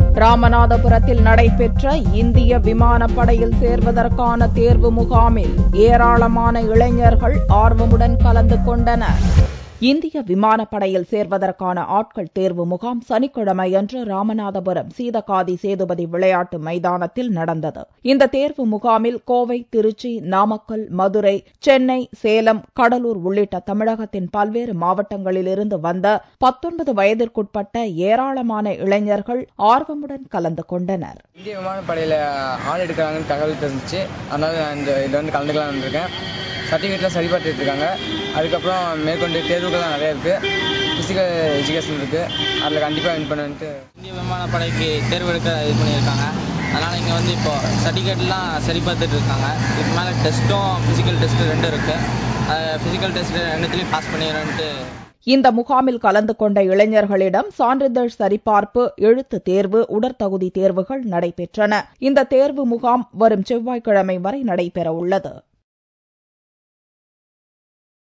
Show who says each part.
Speaker 1: ராமநாதபுரத்தில் நடைபெற்ற இந்திய விமானப்படையில் சேர்வதற்கான தேர்வு முகாமில் ஏராளமான இளைஞர்கள் ஆர்வமுடன் கலந்து கொண்டனர் இந்திய விமானப்படையில் சேர்வதற்கான ஆட்கள் தேர்வு முகாம் சனிக்கிழமையன்று ராமநாதபுரம் சீதகாதி சேதுபதி விளையாட்டு மைதானத்தில் நடந்தது இந்த தேர்வு முகாமில் கோவை திருச்சி நாமக்கல் மதுரை சென்னை சேலம் கடலூர் உள்ளிட்ட தமிழகத்தின் பல்வேறு மாவட்டங்களிலிருந்து வந்த பத்தொன்பது வயதிற்குட்பட்ட ஏராளமான இளைஞர்கள் ஆர்வமுடன் கலந்து கொண்டனர்
Speaker 2: இந்திய விமானப்படையில் ஆள் எடுக்கிறாங்கன்னு தகவல் தெரிஞ்சிச்சு அதனால நான் இந்த இதில் வந்து கலந்துக்கலாம் வந்திருக்கேன் சர்டிஃபிகேட்லாம் சரி பார்த்துட்டு இருக்காங்க அதுக்கப்புறம் மேற்கொண்டு தேர்வுகள்லாம் நிறைய இருக்குது ஃபிசிக்கல் எஜுகேஷன் இருக்குது அதில் கண்டிப்பாக வின் பண்ணுன்ட்டு
Speaker 3: இந்திய விமானப்படைக்கு தேர்வு எடுக்க இது பண்ணியிருக்காங்க அதனால் இங்கே வந்து இப்போ சர்டிஃபிகேட்லாம் சரி பார்த்துட்டு இருக்காங்க இதுக்கு மேலே டெஸ்ட்டும் ஃபிசிக்கல் டெஸ்ட்டு ரெண்டும் இருக்குது ஃபிசிக்கல் டெஸ்ட் ரெண்டுத்துலேயும் பாஸ் பண்ணிடுறேன்ட்டு
Speaker 1: இந்த முகாமில் கலந்து கொண்ட இளைஞர்களிடம் சான்றிதழ் சரிபார்ப்பு எழுத்து தேர்வு உடற்தகுதி தேர்வுகள் நடைபெற்றன இந்த தேர்வு முகாம் வரும் செவ்வாய்க்கிழமை வரை நடைபெற உள்ளது